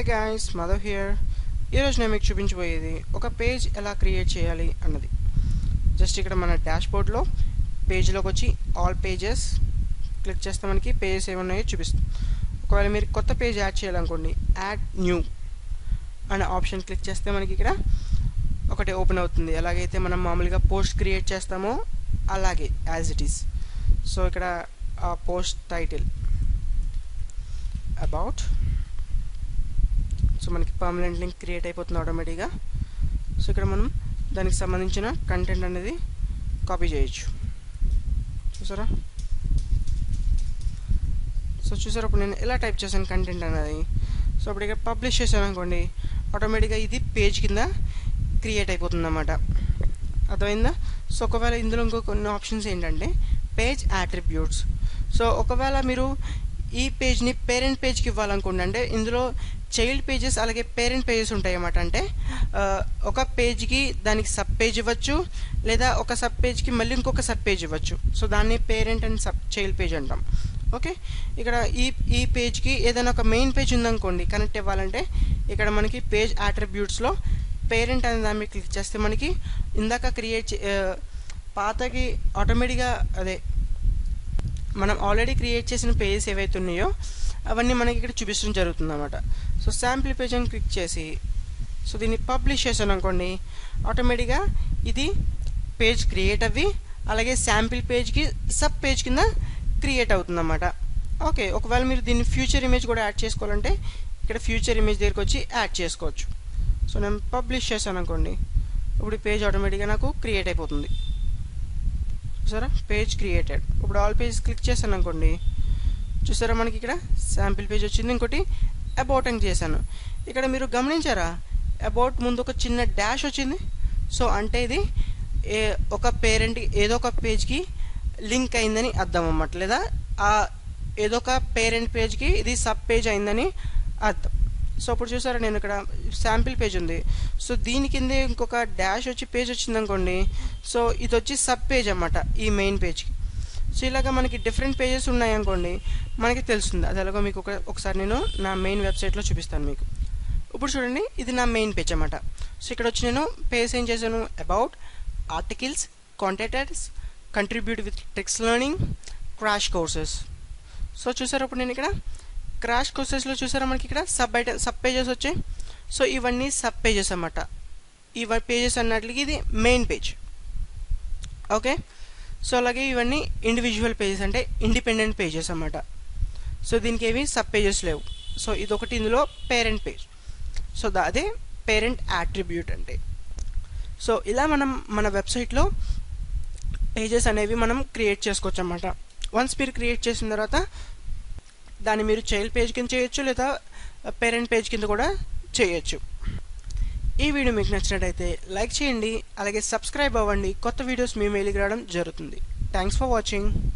guys Madhav here ఈరోజు నేను మీకు చూపించబోయేది ఒక పేజ్ ఎలా క్రియేట్ చేయాలి అన్నది జస్ట్ ఇక్కడ మన డాష్ బోర్డ్లో పేజ్లోకి వచ్చి ఆల్ పేజెస్ క్లిక్ చేస్తే మనకి పేజెస్ ఏమున్నాయో చూపిస్తుంది ఒకవేళ మీరు కొత్త పేజ్ యాడ్ చేయాలనుకోండి యాడ్ న్యూ అనే ఆప్షన్ క్లిక్ చేస్తే మనకి ఇక్కడ ఒకటి ఓపెన్ అవుతుంది ఎలాగైతే మనం మామూలుగా పోస్ట్ క్రియేట్ చేస్తామో అలాగే యాజ్ ఇట్ ఈస్ సో ఇక్కడ ఆ పోస్ట్ టైటిల్ అబౌట్ సో మనకి పర్మనెంట్ లింక్ క్రియేట్ అయిపోతుంది ఆటోమేటిక్గా సో ఇక్కడ మనం దానికి సంబంధించిన కంటెంట్ అనేది కాపీ చేయొచ్చు చూసారా సో చూసారా ఇప్పుడు నేను ఎలా టైప్ చేశాను కంటెంట్ అనేది సో అప్పుడు ఇక్కడ పబ్లిష్ చేశాను అనుకోండి ఆటోమేటిక్గా ఇది పేజ్ కింద క్రియేట్ అయిపోతుంది అన్నమాట అర్థమైందా సో ఒకవేళ ఇందులో ఇంకో కొన్ని ఆప్షన్స్ ఏంటంటే పేజ్ యాట్రిబ్యూట్స్ సో ఒకవేళ మీరు ఈ పేజ్ని పేరెంట్ పేజ్కి ఇవ్వాలనుకోండి అంటే ఇందులో చైల్డ్ పేజెస్ అలాగే పేరెంట్ పేజెస్ ఉంటాయి అన్నమాట అంటే ఆ, ఒక పేజ్కి దానికి సబ్ పేజ్ ఇవ్వచ్చు లేదా ఒక సబ్ పేజ్కి మళ్ళీ ఇంకొక సబ్ పేజ్ ఇవ్వచ్చు సో దాన్ని parent and sub child page అంటాం ఓకే ఇక్కడ ఈ ఈ పేజ్కి ఏదైనా ఒక మెయిన్ పేజ్ ఉందనుకోండి కనెక్ట్ ఇవ్వాలంటే ఇక్కడ మనకి పేజ్ యాట్రిబ్యూట్స్లో పేరెంట్ అనే దాన్ని క్లిక్ చేస్తే మనకి ఇందాక క్రియేట్ పాతకి ఆటోమేటిక్గా అదే మనం ఆల్రెడీ క్రియేట్ చేసిన పేజెస్ ఏవైతే ఉన్నాయో అవన్నీ మనకి ఇక్కడ చూపించడం జరుగుతుంది అనమాట సో శాంపిల్ పేజ్ అని క్లిక్ చేసి సో దీన్ని పబ్లిష్ చేశాను అనుకోండి ఆటోమేటిక్గా ఇది పేజ్ క్రియేట్ అవ్వి అలాగే శాంపిల్ పేజ్కి సబ్ పేజ్ కింద క్రియేట్ అవుతుంది అన్నమాట ఓకే ఒకవేళ మీరు దీన్ని ఫ్యూచర్ ఇమేజ్ కూడా యాడ్ చేసుకోవాలంటే ఇక్కడ ఫ్యూచర్ ఇమేజ్ దగ్గరికి వచ్చి యాడ్ చేసుకోవచ్చు సో నేను పబ్లిష్ చేశాను అనుకోండి ఇప్పుడు ఈ పేజ్ ఆటోమేటిక్గా నాకు క్రియేట్ అయిపోతుంది చూసారా పేజ్ క్రియేటెడ్ ఇప్పుడు ఆల్ పేజ్ క్లిక్ చేశాను అనుకోండి చూసారా మనకి ఇక్కడ శాంపిల్ పేజ్ వచ్చింది ఇంకోటి అబౌట్ అని చేశాను ఇక్కడ మీరు గమనించారా అబౌట్ ముందు ఒక చిన్న డాష్ వచ్చింది సో అంటే ఇది ఏ ఒక పేరెంట్ ఏదో ఒక పేజ్కి లింక్ అయిందని అర్థం అన్నమాట లేదా ఆ ఏదో ఒక పేరెంట్ పేజ్కి ఇది సబ్ పేజ్ అయిందని అర్థం సో ఇప్పుడు చూసారా నేను ఇక్కడ శాంపిల్ పేజ్ ఉంది సో దీని కిందే ఇంకొక డాష్ వచ్చి పేజ్ వచ్చింది అనుకోండి సో ఇది వచ్చి సబ్ పేజ్ అన్నమాట ఈ మెయిన్ పేజ్కి సో ఇలాగా మనకి డిఫరెంట్ పేజెస్ ఉన్నాయి అనుకోండి మనకి తెలుస్తుంది అది ఎలాగో మీకు ఒక ఒకసారి నేను నా మెయిన్ వెబ్సైట్లో చూపిస్తాను మీకు ఇప్పుడు చూడండి ఇది నా మెయిన్ పేజ్ అన్నమాట సో ఇక్కడ వచ్చి నేను పేజ్ ఏం చేశాను about articles contactors contribute with tricks learning crash courses so చూసారా ఇప్పుడు నేను ఇక్కడ క్రాష్ కోర్సెస్లో చూసారా మనకి ఇక్కడ సబ్ ఐట సబ్ పేజెస్ వచ్చాయి సో ఇవన్నీ సబ్ పేజెస్ అన్నమాట ఈ పేజెస్ అన్నట్లకి ఇది మెయిన్ పేజ్ ఓకే సో అలాగే ఇవన్నీ ఇండివిజువల్ పేజెస్ అంటే ఇండిపెండెంట్ పేజెస్ అన్నమాట సో దీనికి ఏవి సబ్ పేజెస్ లేవు సో ఇదొకటి ఇందులో పేరెంట్ పేజ్ సో దా అదే పేరెంట్ యాట్రిబ్యూట్ అంటే సో ఇలా మనం మన వెబ్సైట్లో పేజెస్ అనేవి మనం క్రియేట్ చేసుకోవచ్చు అన్నమాట వన్స్ మీరు క్రియేట్ చేసిన తర్వాత దాన్ని మీరు చైల్డ్ పేజ్ కింద చేయొచ్చు లేదా పేరెంట్ పేజ్ కింద కూడా చేయొచ్చు ఈ వీడియో మీకు నచ్చినట్టయితే లైక్ చేయండి అలాగే సబ్స్క్రైబ్ అవ్వండి కొత్త వీడియోస్ మీ మెయిల్కి రావడం జరుగుతుంది థ్యాంక్స్ ఫర్ వాచింగ్